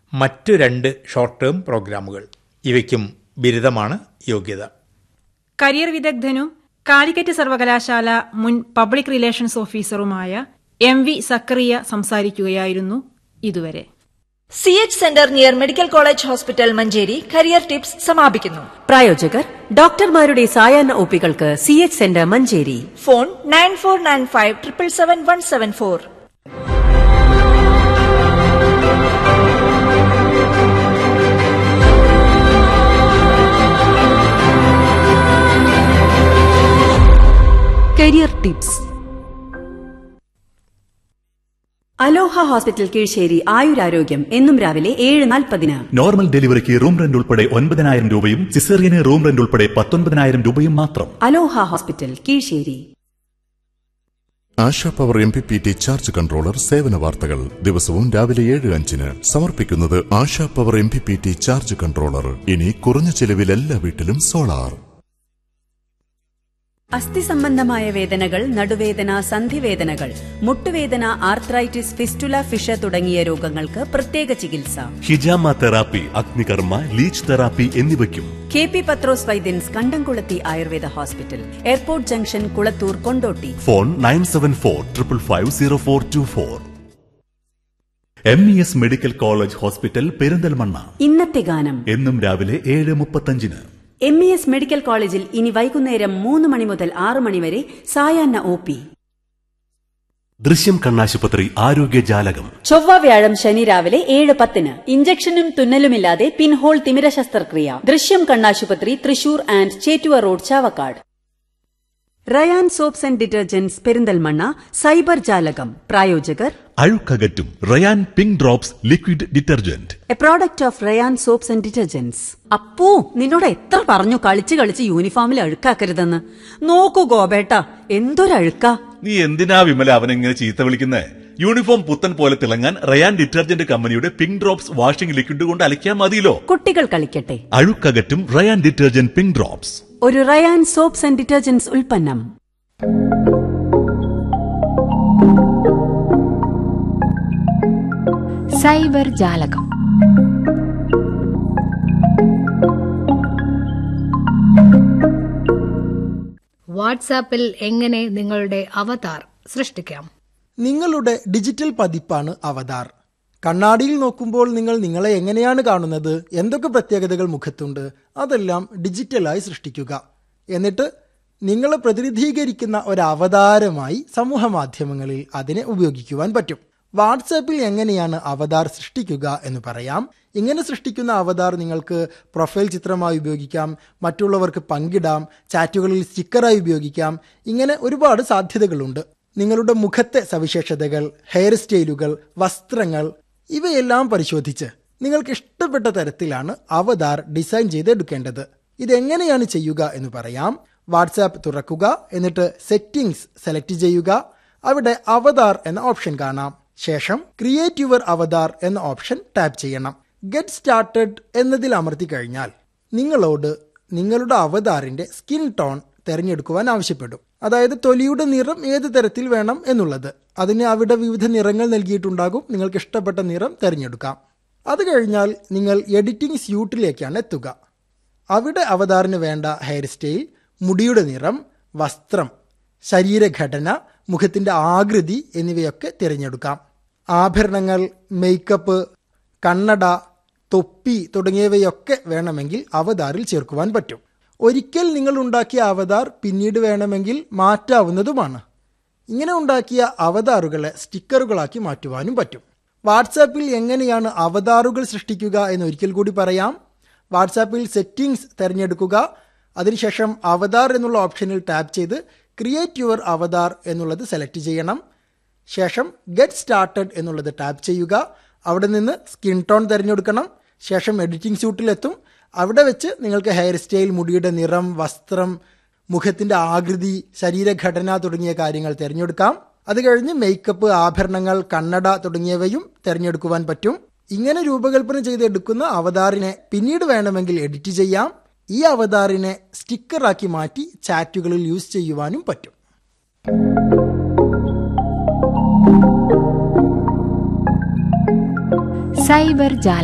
മറ്റു രണ്ട് short term പ്രോഗ്രാമുകൾ ഇവയ്ക്കും ബിരുദമാണ് യോഗ്യത കരിയർ വിദഗ്ധനും കാലിക്കറ്റ് സർവകലാശാല മുൻ പബ്ലിക് റിലേഷൻസ് ഓഫീസറുമായ എം വി സക്കറിയ സംസാരിക്കുകയായിരുന്നു ഇതുവരെ C H centre near medical college hospital Manjeri career tips സമാപിക്കുന്നു പ്രായോജകർ ഡോക്ടർമാരുടെ സായാഹ്ന ഒപ്പികൾക്ക് C H centre Manjeri phone nine four nine five triple seven one seven four career tips Aloha hospital Kizhisseri ആയുരാരോഗ്യം എന്നും രാവിലെ ഏഴ് നാൽപ്പതിന് നോർമൽ ഡെലിവറിക്ക് റൂം റെന്റ് ഉൾപ്പെടെ ഒൻപതിനായിരം രൂപയും സിസേറിയന് റൂം റെന്റ് ഉൾപ്പെടെ പത്തൊൻപതിനായിരം രൂപയും മാത്രം Aloha hospital Kizhisseri Asha power M P P T charge controller സേവന വാർത്തകൾ ദിവസവും രാവിലെ ഏഴ് അഞ്ചിന് സമർപ്പിക്കുന്നത് Asha power M P P T charge controller ഇനി കുറഞ്ഞ ചെലവിൽ എല്ലാ വീട്ടിലും സോളാർ അസ്ഥി സംബന്ധമായ വേദനകൾ നടുവേദന സന്ധിവേദനകൾ മുട്ടുവേദന ആർത്രൈറ്റിസ് ഫിസ്റ്റുല ഫിഷ തുടങ്ങിയ രോഗങ്ങൾക്ക് പ്രത്യേക ചികിത്സ ഹിജാമ തെറാപ്പി അഗ്നികർമ്മ ലീച്ച് തെറാപ്പി എന്നിവയ്ക്കും K P Pathros Vaidyans Kandamkulathi Ayurveda hospital airport junction Kulathur Kondotty phone nine seven four triple five zero four two four M E S medical college hospital Perinthalmanna ഇന്നത്തെ ഗാനം എന്നും രാവിലെ ഏഴ് മുപ്പത്തഞ്ചിന് എം ഇ എസ് മെഡിക്കൽ കോളേജിൽ ഇനി വൈകുന്നേരം മൂന്ന് മണി മുതൽ ആറ് മണി വരെ സായാഹ്ന ഒ പി ദൃശ്യം കണ്ണാശുപത്രി ആരോഗ്യ ജാലകം ചൊവ്വ വ്യാഴം ശനി രാവിലെ ഏഴ് പത്തിന് ഇഞ്ചക്ഷനും തുന്നലുമില്ലാതെ പിൻഹോൾ തിമിര ശസ്ത്രക്രിയ ദൃശ്യം കണ്ണാശുപത്രി Thrissur and Chettuva road Chavakkad Rayan soaps and detergents Perinthalmanna cyber Jalakam പ്രായോജകർ അഴുക്കകറ്റും Rayan pink drops liquid detergent a product of Rayan soaps and detergents Appu നിന്നോട് എത്ര പറഞ്ഞു കളിച്ച് കളിച്ച് യൂണിഫോമിൽ അഴുക്കാക്കരുതെന്ന് നോക്കൂ ഗോപേട്ട എന്തൊരഴുക്കാ നീ എന്തിനാ വിമല അവനെങ്ങനെ ചീത്ത വിളിക്കുന്നേ യൂണിഫോം പുത്തൻ പോലെ തിളങ്ങാൻ റയാൻ ഡിറ്റർജന്റ് കമ്പനിയുടെ പിങ്ക് ഡ്രോപ്സ് വാഷിംഗ് ലിക്വിഡ് കൊണ്ട് അലക്കിയാൽ മതിയല്ലോ കുട്ടികൾ കളിക്കട്ടെ അഴുക്കകറ്റും റയാൻ ഡിറ്റർജന്റ് പിങ്ക് ഡ്രോപ്സ് ഒരു റയാൻ സോപ്സ് ആൻഡ് ഡിറ്റർജന്റ്സ് ഉൽപ്പന്നം സൈബർ ജാലകം വാട്സാപ്പിൽ എങ്ങനെ നിങ്ങളുടെ അവതാർ സൃഷ്ടിക്കാം നിങ്ങളുടെ ഡിജിറ്റൽ പതിപ്പാണ് അവതാർ കണ്ണാടിയിൽ നോക്കുമ്പോൾ നിങ്ങൾ നിങ്ങളെ എങ്ങനെയാണ് കാണുന്നത് എന്തൊക്കെ പ്രത്യേകതകൾ മുഖത്തുണ്ട് അതെല്ലാം ഡിജിറ്റലായി സൃഷ്ടിക്കുക എന്നിട്ട് നിങ്ങളെ പ്രതിനിധീകരിക്കുന്ന ഒരു അവതാരമായി സമൂഹ മാധ്യമങ്ങളിൽ അതിനെ ഉപയോഗിക്കുവാൻ പറ്റും വാട്സാപ്പിൽ എങ്ങനെയാണ് അവതാർ സൃഷ്ടിക്കുക എന്ന് പറയാം ഇങ്ങനെ സൃഷ്ടിക്കുന്ന അവതാർ നിങ്ങൾക്ക് പ്രൊഫൈൽ ചിത്രമായി ഉപയോഗിക്കാം മറ്റുള്ളവർക്ക് പങ്കിടാം ചാറ്റുകളിൽ സ്റ്റിക്കറായി ഉപയോഗിക്കാം ഇങ്ങനെ ഒരുപാട് സാധ്യതകളുണ്ട് നിങ്ങളുടെ മുഖത്തെ സവിശേഷതകൾ ഹെയർ സ്റ്റൈലുകൾ വസ്ത്രങ്ങൾ ഇവയെല്ലാം പരിശോധിച്ച് നിങ്ങൾക്ക് ഇഷ്ടപ്പെട്ട തരത്തിലാണ് അവതാർ ഡിസൈൻ ചെയ്തെടുക്കേണ്ടത് ഇതെങ്ങനെയാണ് ചെയ്യുക എന്ന് പറയാം വാട്സാപ്പ് തുറക്കുക എന്നിട്ട് സെറ്റിംഗ്സ് സെലക്ട് ചെയ്യുക അവിടെ അവതാർ എന്ന ഓപ്ഷൻ കാണാം ശേഷം ക്രിയേറ്റ് യുവർ അവതാർ എന്ന ഓപ്ഷൻ ടാപ്പ് ചെയ്യണം ഗെറ്റ് സ്റ്റാർട്ടഡ് എന്നതിൽ അമർത്തി കഴിഞ്ഞാൽ നിങ്ങളോട് നിങ്ങളുടെ അവതാറിന്റെ സ്കിൻ ടോൺ തിരഞ്ഞെടുക്കുവാൻ ആവശ്യപ്പെടും അതായത് തൊലിയുടെ നിറം ഏത് തരത്തിൽ വേണം എന്നുള്ളത് അതിന് അവിടെ വിവിധ നിറങ്ങൾ നൽകിയിട്ടുണ്ടാകും നിങ്ങൾക്ക് ഇഷ്ടപ്പെട്ട നിറം തിരഞ്ഞെടുക്കാം അത് കഴിഞ്ഞാൽ നിങ്ങൾ എഡിറ്റിംഗ് സ്യൂട്ടിലേക്കാണ് എത്തുക അവിടെ അവതാറിന് വേണ്ട ഹെയർ സ്റ്റൈൽ മുടിയുടെ നിറം വസ്ത്രം ശരീരഘടന മുഖത്തിന്റെ ആകൃതി എന്നിവയൊക്കെ തിരഞ്ഞെടുക്കാം ആഭരണങ്ങൾ മേക്കപ്പ് കണ്ണട തൊപ്പി തുടങ്ങിയവയൊക്കെ വേണമെങ്കിൽ അവതാറിൽ ചേർക്കുവാൻ പറ്റും ഒരിക്കൽ നിങ്ങൾ ഉണ്ടാക്കിയ അവതാർ പിന്നീട് വേണമെങ്കിൽ മാറ്റാവുന്നതുമാണ് ഇങ്ങനെ ഉണ്ടാക്കിയ അവതാറുകളെ സ്റ്റിക്കറുകളാക്കി മാറ്റുവാനും പറ്റും വാട്സാപ്പിൽ എങ്ങനെയാണ് അവതാറുകൾ സൃഷ്ടിക്കുക എന്ന് ഒരിക്കൽ കൂടി പറയാം വാട്സാപ്പിൽ സെറ്റിംഗ്സ് തിരഞ്ഞെടുക്കുക അതിനുശേഷം അവതാർ എന്നുള്ള ഓപ്ഷനിൽ ടാപ്പ് ചെയ്ത് ക്രിയേറ്റ് യുവർ അവതാർ എന്നുള്ളത് സെലക്ട് ചെയ്യണം ശേഷം ഗെറ്റ് സ്റ്റാർട്ടഡ് എന്നുള്ളത് ടാപ്പ് ചെയ്യുക അവിടെ നിന്ന് സ്കിൻ ടോൺ തിരഞ്ഞെടുക്കണം ശേഷം എഡിറ്റിംഗ് സ്യൂട്ടിലെത്തും അവിടെ വെച്ച് നിങ്ങൾക്ക് ഹെയർ സ്റ്റൈൽ മുടിയുടെ നിറം വസ്ത്രം മുഖത്തിന്റെ ആകൃതി ശരീരഘടന തുടങ്ങിയ കാര്യങ്ങൾ തിരഞ്ഞെടുക്കാം അത് കഴിഞ്ഞ് മേക്കപ്പ് ആഭരണങ്ങൾ കണ്ണട തുടങ്ങിയവയും തിരഞ്ഞെടുക്കുവാൻ പറ്റും ഇങ്ങനെ രൂപകൽപ്പന ചെയ്തെടുക്കുന്ന അവതാറിനെ പിന്നീട് വേണമെങ്കിൽ എഡിറ്റ് ചെയ്യാം ഈ അവതാറിനെ സ്റ്റിക്കറാക്കി മാറ്റി ചാറ്റുകളിൽ യൂസ് ചെയ്യുവാനും പറ്റും സൈബർ ജാലകം